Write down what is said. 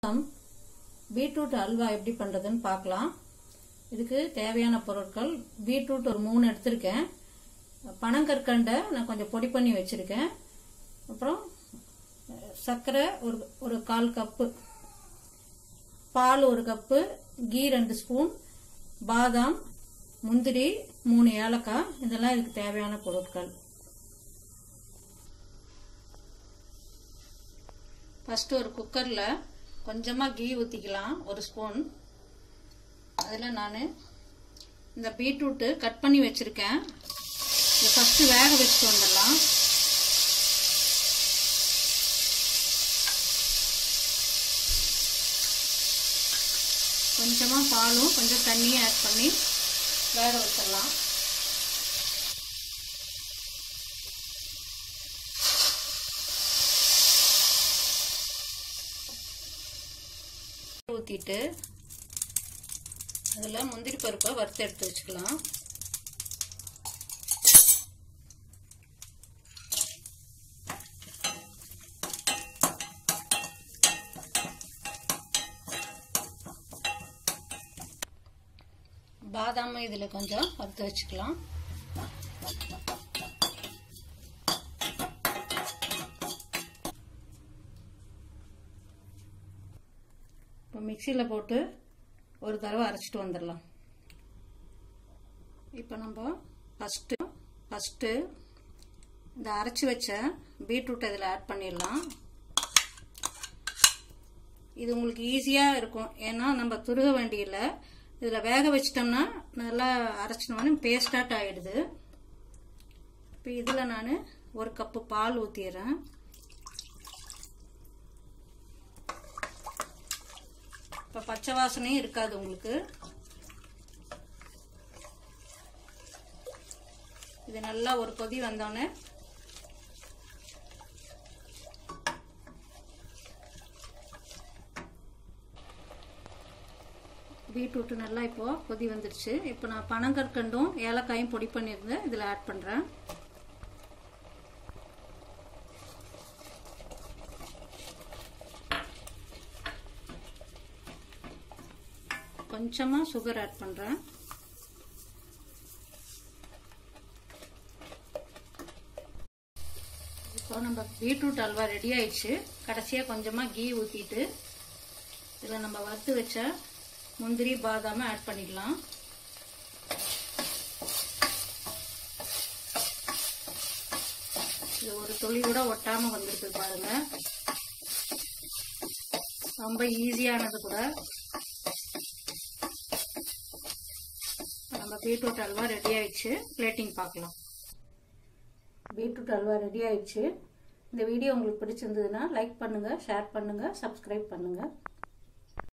நாம் பீட்ரூட் அல்வா எப்படி பண்ணுறதுன்னு பார்க்கலாம் இதுக்கு தேவையான பொருட்கள் பீட்ரூட் ஒரு மூணு எடுத்திருக்கேன் பனங்கற்கண்டை நான் கொஞ்சம் பொடி பண்ணி வச்சுருக்கேன் அப்புறம் சர்க்கரை ஒரு ஒரு கால் கப்பு பால் ஒரு கப்பு கீ ரெண்டு ஸ்பூன் பாதாம் முந்திரி மூணு ஏலக்காய் இதெல்லாம் இதுக்கு தேவையான பொருட்கள் ஃபஸ்ட்டு ஒரு குக்கரில் கொஞ்சமாக கீ ஊற்றிக்கலாம் ஒரு ஸ்பூன் அதில் நான் இந்த பீட்ரூட்டு கட் பண்ணி வச்சுருக்கேன் இதை ஃபஸ்ட்டு வேக வச்சுட்டு வந்துடலாம் கொஞ்சமாக பாலும் கொஞ்சம் தண்ணியும் ஆட் பண்ணி வேக வச்சிடலாம் ஊற்றிட்டு அதில் முந்திரி பருப்பை வறுத்து எடுத்து வச்சுக்கலாம் பாதாம் இதில் கொஞ்சம் வறுத்து வச்சுக்கலாம் இப்போ மிக்சியில் போட்டு ஒரு தடவை அரைச்சிட்டு வந்துடலாம் இப்போ நம்ம ஃபஸ்ட்டு ஃபஸ்ட்டு இந்த அரைச்சி வச்ச பீட்ரூட் இதில் ஆட் பண்ணிடலாம் இது உங்களுக்கு ஈஸியாக இருக்கும் ஏன்னா நம்ம துருக வேண்டியில்லை இதில் வேக வச்சிட்டோம்னா நல்லா அரைச்சினோன்னு பேஸ்டாட் ஆகிடுது இப்போ இதில் நான் ஒரு கப்பு பால் ஊற்றிடுறேன் இப்போ பச்சை வாசனையும் இருக்காது உங்களுக்கு இது நல்லா ஒரு கொதி வந்தோடனே பீட்ரூட்டு நல்லா இப்போ கொதி வந்துடுச்சு இப்போ நான் பனங்கற்கண்டும் ஏலக்காயும் பொடி பண்ணியிருந்தேன் இதில் ஆட் பண்ணுறேன் கொஞ்சமாக சுகர் ஆட் பண்ணுறேன் இப்போ நம்ம பீட்ரூட் அல்வா ரெடி ஆயிடுச்சு கடைசியாக கொஞ்சமாக கீ ஊற்றிட்டு இதில் நம்ம வறுத்து வச்ச முந்திரி பாதாம ஆட் பண்ணிக்கலாம் இது ஒரு துளி கூட ஒட்டாம வந்திருக்கு பாருங்க ரொம்ப ஈஸியானது கூட நம்ம பீட்ரூட் அல்வா ரெடி ஆயிடுச்சு பிளேட்டிங் பார்க்கலாம் பீட்ரூட் அல்வா ரெடி ஆயிடுச்சு இந்த வீடியோ உங்களுக்கு பிடிச்சிருந்ததுன்னா லைக் பண்ணுங்க ஷேர் பண்ணுங்க சப்ஸ்கிரைப் பண்ணுங்க